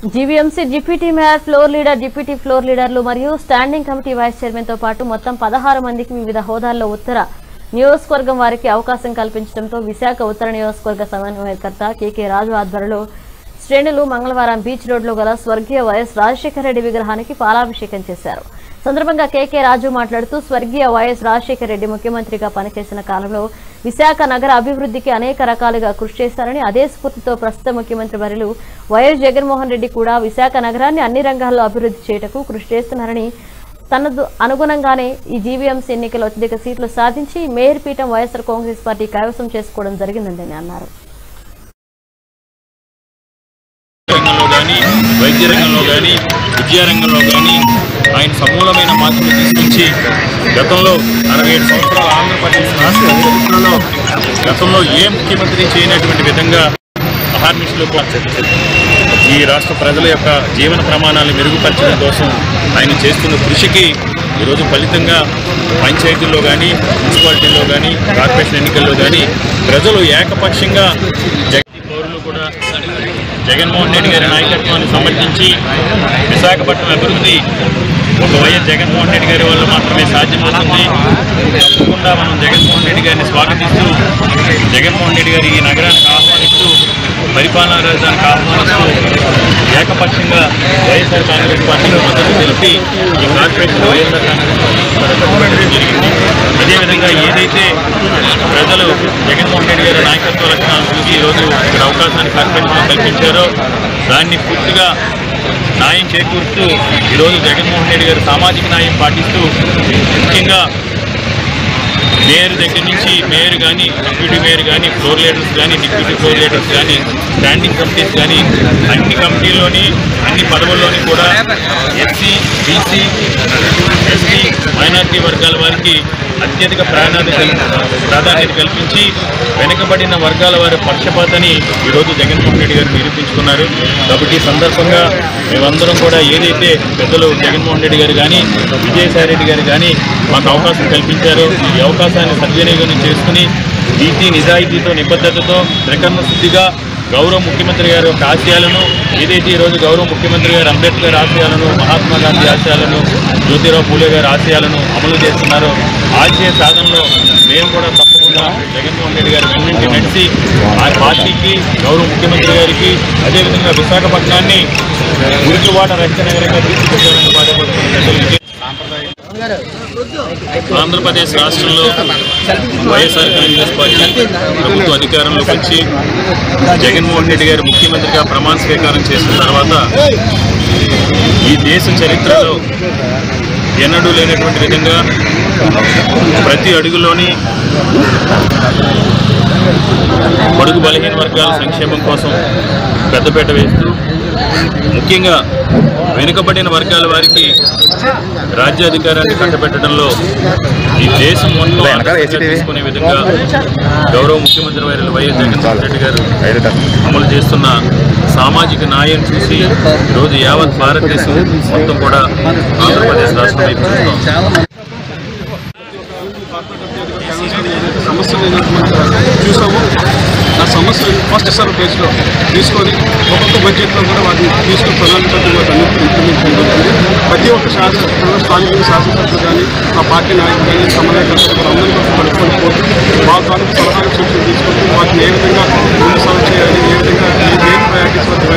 GVMC deputy mayor floor leader deputy floor లీడర్లు మరియు standing committee vice chairman తో పాటు మొత్తం పదహారు మందికి వివిధ హోదాల్లో ఉత్తర నియోజకవర్గం వారికి అవకాశం కల్పించడంతో విశాఖ ఉత్తర నియోజకవర్గ సమన్వయకర్త కేకే రాజు ఆధ్వర్యంలో శ్రేణులు మంగళవారం బీచ్ రోడ్లో గల స్వర్గీయ వైఎస్ రాజశేఖర రెడ్డి విగ్రహానికి పాలాభిషేకం చేశారు సందర్భంగా కేకే రాజు మాట్లాడుతూ స్వర్గీయ వైఎస్ రాజశేఖర రెడ్డి ముఖ్యమంత్రిగా పనిచేసిన కాలంలో విశాఖ నగర అభివృద్ధికి అనేక రకాలుగా కృషి చేశారని అదే స్ఫూర్తితో ప్రస్తుత ముఖ్యమంత్రి వర్యులు వైఎస్ జగన్మోహన్ రెడ్డి కూడా విశాఖ నగరాన్ని అన్ని రంగాల్లో అభివృద్ధి చేయటకు కృషి చేస్తున్నారని తనదు అనుగుణంగానే ఈ జీవీఎంసీ ఎన్నికల్లో అత్యధిక సీట్లు సాధించి మేయర్ పీఠం వైఎస్ఆర్ కాంగ్రెస్ పార్టీ కైవసం చేసుకోవడం జరిగిందని అన్నారు రంగంలో కానీ వైద్య రంగంలో కానీ విద్యా రంగంలో కానీ ఆయన సమూలమైన మార్పులు తీసుకొచ్చి గతంలో అరవై ఏడు సంవత్సరాల ఆంధ్రప్రదేశ్ రాష్ట్ర చరిత్రలో గతంలో ఏ ముఖ్యమంత్రి చేయనటువంటి విధంగా అహార్నిస్లో ఈ రాష్ట్ర ప్రజల యొక్క జీవన ప్రమాణాలను మెరుగుపరచడం కోసం ఆయన చేస్తున్న కృషికి ఈరోజు ఫలితంగా పంచాయతీల్లో కానీ మున్సిపాలిటీల్లో కానీ కార్పొరేషన్ ఎన్నికల్లో కానీ ప్రజలు ఏకపక్షంగా జగతి పౌరులు కూడా జగన్మోహన్ రెడ్డి గారి నాయకత్వాన్ని సమర్థించి విశాఖపట్నం అభివృద్ధి ఒక వైఎస్ జగన్మోహన్ రెడ్డి గారి వల్ల మాత్రమే సాధ్యమవుతుంది తప్పకుండా మనం జగన్మోహన్ రెడ్డి గారిని స్వాగతిస్తూ జగన్మోహన్ రెడ్డి గారి ఈ నగరానికి ఆహ్వానిస్తూ పరిపాలనా రాజధానికి ఆహ్వానిస్తూ ఏకపక్షంగా వైఎస్ఆర్ కాంగ్రెస్ పార్టీకి మద్దతు తెలిపి ఈ కార్పొరేషన్ వైఎస్ఆర్ కాంగ్రెస్ పార్టీ జరిగింది అదేవిధంగా ఏదైతే ప్రజలు జగన్మోహన్ రెడ్డి గారి నాయకత్వ లక్షణాలు చూసి ఈరోజు ఇక్కడ అవకాశాన్ని కార్పొరేషన్లో కల్పించారో దాన్ని పూర్తిగా న్యాయం చేకూరుస్తూ ఈరోజు జగన్మోహన్ రెడ్డి గారు సామాజిక న్యాయం పాటిస్తూ ముఖ్యంగా మేయర్ దగ్గర నుంచి మేయర్ కానీ డిప్యూటీ మేయర్ కానీ ఫ్లోర్ లీడర్స్ కానీ డిప్యూటీ ఫ్లోర్ లీడర్స్ కానీ స్టాండింగ్ కమిటీస్ కానీ అన్ని కమిటీల్లోని అన్ని పదవుల్లోని కూడా ఎస్సీ బీసీ ఎస్టీ మైనార్టీ వర్గాల వారికి అత్యధిక ప్రాధాన్యత ప్రాధాన్యత కల్పించి వెనుకబడిన వర్గాల వారి పక్షపాతని ఈరోజు జగన్మోహన్ రెడ్డి గారు నిరూపించుకున్నారు కాబట్టి ఈ సందర్భంగా మేమందరం కూడా ఏదైతే పెద్దలు జగన్మోహన్ రెడ్డి గారు కానీ విజయసాయి రెడ్డి గారు కానీ మాకు అవకాశం కల్పించారో ఈ అవకాశాన్ని సద్వినియోగం చేసుకుని నీతి నిజాయితీతో నిబద్ధతతో త్రికరణ శుద్ధిగా గౌరవ ముఖ్యమంత్రి గారి యొక్క ఆశయాలను ఏదైతే ఈరోజు గౌరవ ముఖ్యమంత్రి గారు అంబేద్కర్ ఆశయాలను మహాత్మా గాంధీ ఆశయాలను జ్యోతిరావు పూలే గారి ఆశయాలను అమలు చేస్తున్నారో ఆశయ సాధనలో మేము కూడా తప్పకుండా జగన్మోహన్ రెడ్డి గారి వెన్నంటి నడిచి ఆ పార్టీకి గౌరవ ముఖ్యమంత్రి గారికి అదేవిధంగా విశాఖపట్నాన్ని ఉరికివాడ రహిత నగరంగా తీర్చిదిద్దాలని బాధపడుతున్న పెద్దలకి ఆంధ్రప్రదేశ్ రాష్ట్రంలో వైఎస్ఆర్ కాంగ్రెస్ పార్టీ ప్రభుత్వ అధికారంలోకి వచ్చి జగన్మోహన్ రెడ్డి గారు ముఖ్యమంత్రిగా ప్రమాణ స్వీకారం చేసిన తర్వాత ఈ దేశ చరిత్రలో ఎన్నడూ లేనటువంటి విధంగా ప్రతి అడుగులోని బడుగు బలహీన వర్గాల సంక్షేమం కోసం పెద్దపీట వేస్తూ ముఖ్యంగా వెనుకబడిన వర్గాల వారికి రాజ్యాధికారాన్ని కట్టబెట్టడంలో ఈ దేశం మొత్తం ఆదర్శంగా తీసుకునే విధంగా గౌరవ ముఖ్యమంత్రి వారి వైఎస్ జగన్మోహన్ రెడ్డి గారు అమలు చేస్తున్న సామాజిక న్యాయం చూసి ఈరోజు యావత్ భారతదేశం మొత్తం కూడా ఆంధ్రప్రదేశ్ రాష్ట్రం వైపు చూస్తాం సమస్యలు ఏదైతే మనం చూసామో ఆ సమస్యలు ఫస్ట్ సర్వ్ బేస్లో తీసుకొని ఒక్కొక్క బడ్జెట్లో కూడా వాటిని తీసుకుని ప్రణాళికలు వాటి అన్నింటినీ ఇంప్లిమెంట్ చేయబడుతుంది ప్రతి ఒక్క శాసనసభ్యులు స్థానిక శాసనసభ్యులు కానీ ఆ పార్టీ నాయకులు కానీ సమన్వయకర్తలు అందరినీ కూడా కలుపుకొని పోతూ వాళ్ళ తాలూకు సలహాలు సూచనలు తీసుకుంటూ వాటిని ఏ విధంగా ముందు సాగు చేయాలి ఏ విధంగా ఏ దేని ప్రయారిటీస్ వద్ద